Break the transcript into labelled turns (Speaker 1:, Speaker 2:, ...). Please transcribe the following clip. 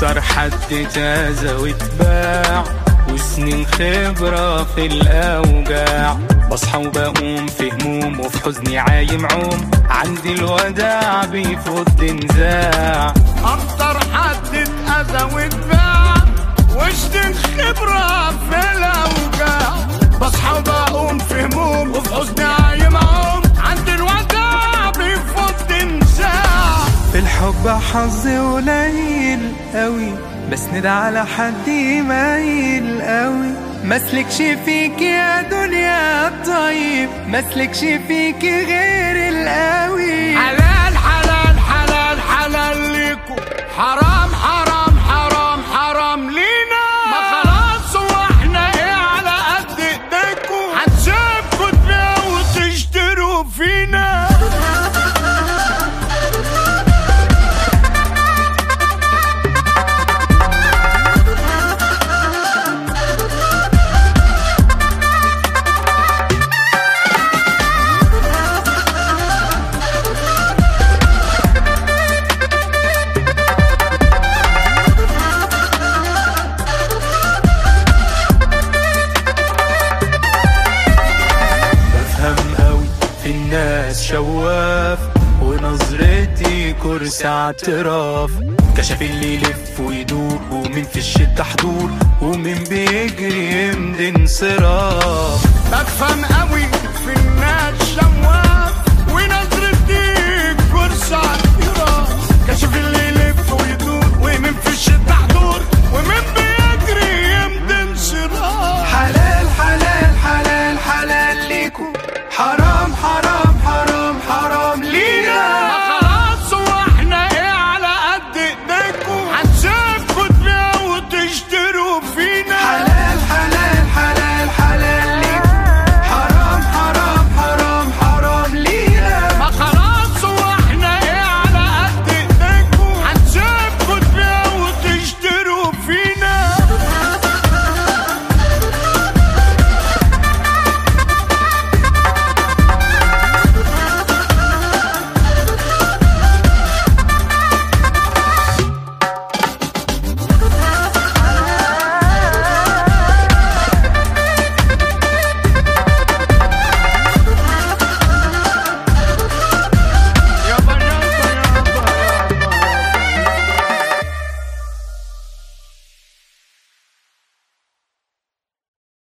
Speaker 1: اكتر حد تازى واتباع وسنين خبرة في الأوجاع بصحى وبقوم في هموم وفي حزني عايم عوم عندي الوداع بيفض نزاع
Speaker 2: اكتر حد اتأذى واتباع وسنين خبرة في الأوجاع بصحى وبقوم في هموم وفي حزني عايم عوم عندي الوداع بيفض نزاع
Speaker 1: في الحب حظي قليل قوي بسند على حد يميل قوي مسلكش فيك يا دنيا طيب مسلكش فيك غير القوي
Speaker 2: حلال حلال حلال حلال ليكو حرام حرام حرام حرام لينا ما خلاص هو احنا ايه على قد ايديكو هتسيبكوا تبيعوا وتشتروا فينا
Speaker 1: بفهم قوي في الناس شواف ونظرتي كرسي اعتراف كشف اللي يلف ويدور ومين في الشدة حضور ومين بيجري يمضي انصراف